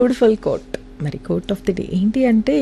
beautiful quote మరి quote of the day ఏంటి అంటే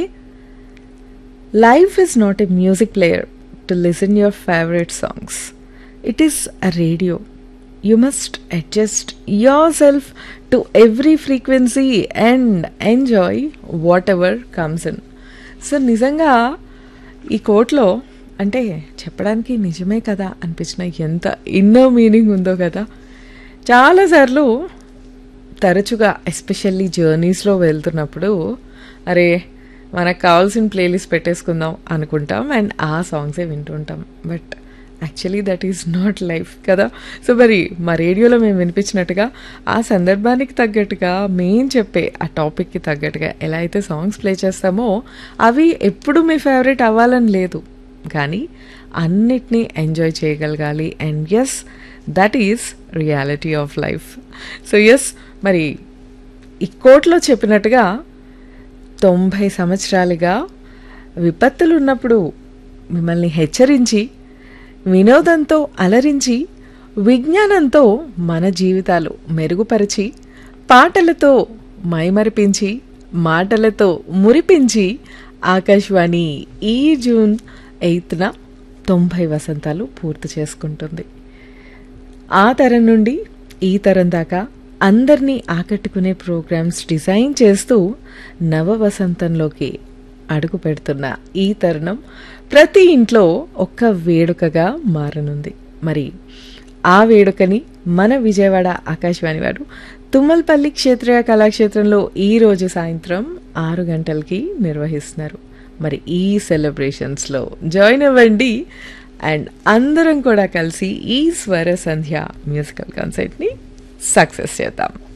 life is not a music player to listen your favourite songs it is a radio you must adjust yourself to every frequency and enjoy whatever comes in so నిజంగా ఈ కోట్లో అంటే చెప్పడానికి నిజమే కదా అనిపించిన ఎంత ఎన్నో మీనింగ్ ఉందో కదా చాలాసార్లు తరచుగా ఎస్పెషల్లీ జర్నీస్లో వెళ్తున్నప్పుడు అరే మనకు కావాల్సిన ప్లేలిస్ట్ పెట్టేసుకుందాం అనుకుంటాం అండ్ ఆ సాంగ్సే వింటుంటాం but actually that is not life కదా సో మరి మా రేడియోలో మేము వినిపించినట్టుగా ఆ సందర్భానికి తగ్గట్టుగా మేం చెప్పే ఆ టాపిక్కి తగ్గట్టుగా ఎలా అయితే సాంగ్స్ ప్లే చేస్తామో అవి ఎప్పుడు మీ ఫేవరెట్ అవ్వాలని లేదు కానీ అన్నిటినీ ఎంజాయ్ చేయగలగాలి and yes that is reality of life so yes మరి ఈ కోట్లో చెప్పినట్టుగా తొంభై సంవత్సరాలుగా విపత్తులు ఉన్నప్పుడు మిమ్మల్ని హెచ్చరించి వినోదంతో అలరించి విజ్ఞానంతో మన జీవితాలు మెరుగుపరిచి పాటలతో మైమరిపించి మాటలతో మురిపించి ఆకాశవాణి ఈ జూన్ ఎయిత్న తొంభై వసంతాలు పూర్తి చేసుకుంటుంది ఆ తరం నుండి ఈ తరం దాకా అందరినీ ఆకట్టుకునే ప్రోగ్రామ్స్ డిజైన్ చేస్తూ నవ వసంతంలోకి అడుగు పెడుతున్న ఈ తరుణం ప్రతి ఇంట్లో ఒక్క వేడుకగా మారనుంది మరి ఆ వేడుకని మన విజయవాడ ఆకాశవాణి వారు తుమ్మల్పల్లి క్షేత్రీయ కళాక్షేత్రంలో ఈ రోజు సాయంత్రం ఆరు గంటలకి నిర్వహిస్తున్నారు మరి ఈ సెలబ్రేషన్స్లో జాయిన్ అవ్వండి అండ్ అందరం కూడా కలిసి ఈ స్వర సంధ్య మ్యూజికల్ కాన్సర్ట్ని సక్సెస్ చేద్దాం